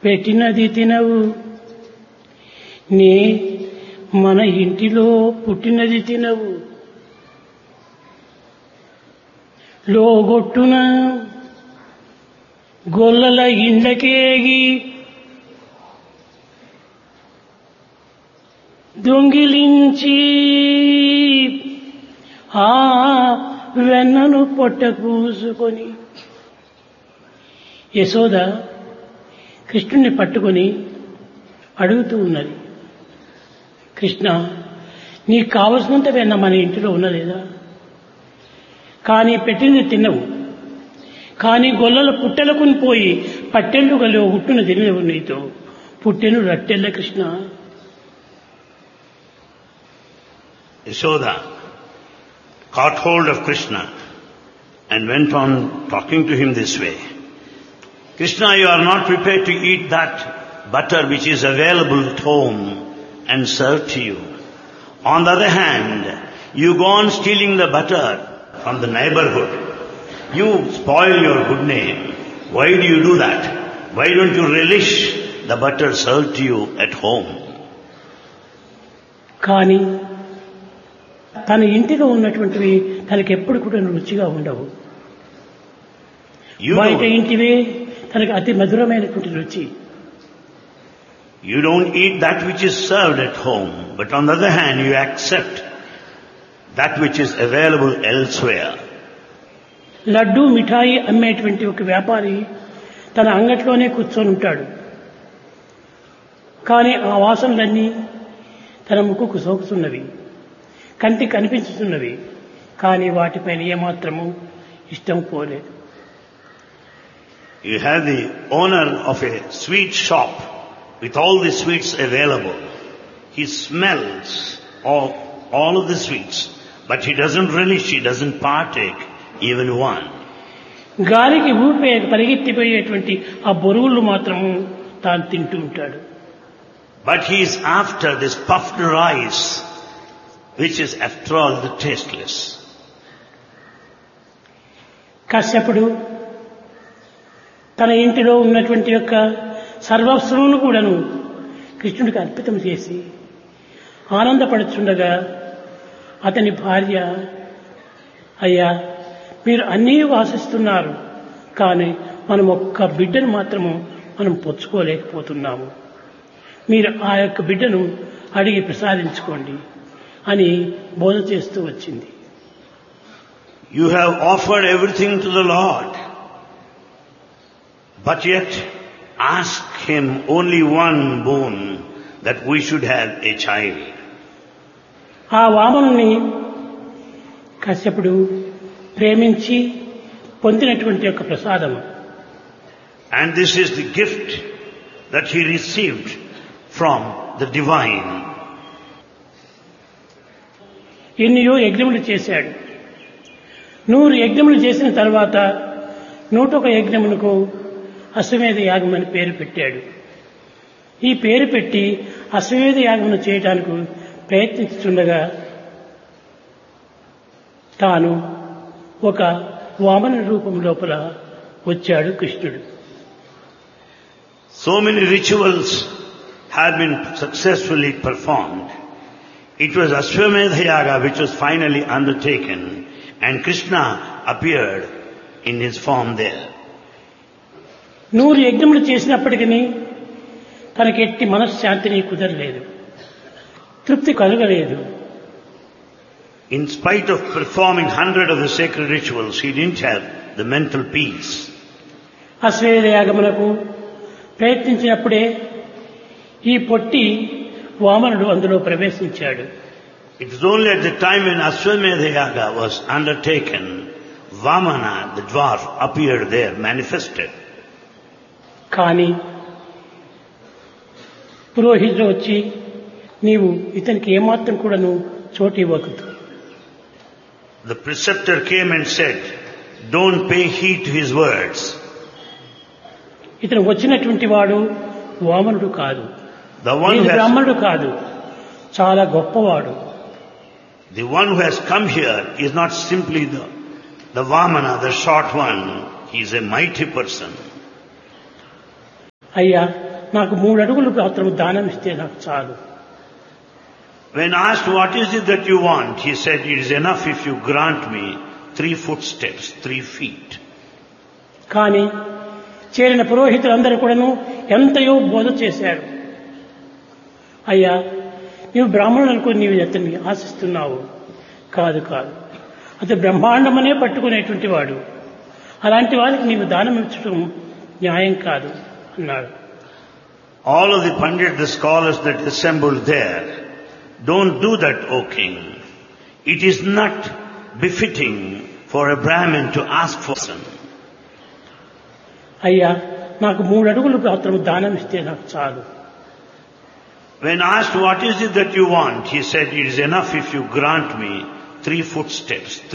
పెట్టినది తినవు నీ మన ఇంటిలో పుట్టినది తినవు లోగొట్టున గొల్లల ఇండ్లకేగి దొంగిలించి ఆ వెన్నను పొట్ట పూసుకొని యశోద కృష్ణుణ్ణి పట్టుకొని అడుగుతూ ఉన్నది కృష్ణ నీకు కావలసినంత వెన్న మన ఇంటిలో ఉన్నలేదా కానీ పెట్టింది తినవు కానీ గొల్లల పుట్టెలకు పోయి పట్టెళ్ళు గలో హుట్టును తినవు నీతో పుట్టెను రట్టెళ్ళ Krishna Yashoda caught hold of Krishna and went on talking to him this way. Krishna, you are not prepared to eat that butter which is available at home and served to you. On the other hand, you go on stealing the butter from the neighborhood. You spoil your good name. Why do you do that? Why don't you relish the butter served to you at home? కానీ తన ఇంటిలో ఉన్నటువంటివి తనకి ఎప్పుడు కూడా రుచిగా ఉండవు You బయట don't, ఇంటివే తనకి అతి మధురమైనటువంటి రుచి you don't eat that which is served at home, but on the other hand, you accept that which is available elsewhere. Laddu మిఠాయి అమ్మేటువంటి ఒక వ్యాపారి తన అంగట్లోనే కూర్చొని ఉంటాడు కానీ ఆ వాసనలన్నీ తన ముక్కుకు సోకుతున్నవి కంటి కనిపించుతున్నవి కానీ వాటిపైన ఏమాత్రము ఇష్టం పోలేదు You have the owner of a sweet shop with all the sweets available. He smells all, all of the sweets, but he doesn't relish, he doesn't partake even one. గాలికి ఊపే పరిగెత్తిపోయేటువంటి ఆ బొరుగులు మాత్రము తాను తింటూ ఉంటాడు But he is after this puffed rice, which is after all the tasteless. కశ్యపుడు తన ఇంటిలో ఉన్నటువంటి యొక్క సర్వస్వమును కూడాను కృష్ణుడికి అర్పితం చేసి ఆనందపడుచుండగా అతని భార్య అయ్యా మీరు అన్నీ వాసిస్తున్నారు కానీ మనం ఒక్క బిడ్డను మాత్రము మనం పొచ్చుకోలేకపోతున్నాము మీరు ఆ యొక్క బిడ్డను అడిగి ప్రసాదించుకోండి అని బోధ చేస్తూ వచ్చింది You have offered everything to the Lord, but yet ask Him only one boon, that we should have a child. ఆ వామనుని కశ్యపుడు ప్రేమించి పొందినటువంటి యొక్క ప్రసాదము And this is the gift that he received from the divine. ఎన్నయో యజ్ఞములు చేశాడు నూరు యజ్ఞములు చేసిన తర్వాత నూటొక యజ్ఞములకు అశ్వమేధ యాగం అని పేరు పెట్టాడు ఈ పేరు పెట్టి అశ్వమేధ యాగమును చేయటానికి ప్రయత్నిస్తుండగా తాను ఒక వామన రూపం లోపల వచ్చాడు కృష్ణుడు So many rituals have been successfully performed. It was Ashwamedha Yaga which was finally undertaken and Krishna appeared in his form there. నూరు యజ్ఞములు చేసినప్పటికీ తనకి ఎట్టి మనశ్శాంతిని కుదరలేదు తృప్తి కలగలేదు In spite of performing hundred of the sacred rituals, he didn't have the mental peace. అశ్వేధ యాగమునకు ప్రయత్నించినప్పుడే ఈ పొట్టి వామనుడు అందులో ప్రవేశించాడు It was only at the time when Ashwamedha Yaga was undertaken, Vamana, the dwarf, appeared there, manifested. కానీ పురోహితుడు వచ్చి నీవు ఇతనికి ఏమాత్రం కూడా నువ్వు చోటు ఇవ్వకూడదు The preceptor came and said, don't pay heed to his words. ఇతను వచ్చినటువంటి వాడు వామనుడు కాదు The one, వీడు who has, బ్రాహ్మణుడు కాదు చాలా గొప్పవాడు the one who has come here is not simply the, the Vamana, the short one. He is a mighty person. అయ్యా నాకు మూడు అడుగులు మాత్రం దానం ఇస్తే నాకు చాలు When asked what is it that you want, he said, it is enough if you grant me three footsteps, three feet. కానీ చేరిన పురోహితులందరూ కూడాను ఎంతయో బోధ చేశారు అయ్యా నీవు బ్రాహ్మణులకు నీవు అతన్ని ఆశిస్తున్నావు కాదు కాదు అతను బ్రహ్మాండమనే పట్టుకునేటువంటి వాడు అలాంటి వారికి నీవు దానం ఇచ్చడం న్యాయం కాదు అన్నాడు All of the Pandit, the scholars that assembled there, don't do that, O king. It is not befitting for a Brahmin to ask for some. అయ్యా నాకు మూడు అడుగులు మాత్రం దానం ఇస్తే నాకు చాలు When asked what is it that you want, he said, it is enough if you grant me three footsteps,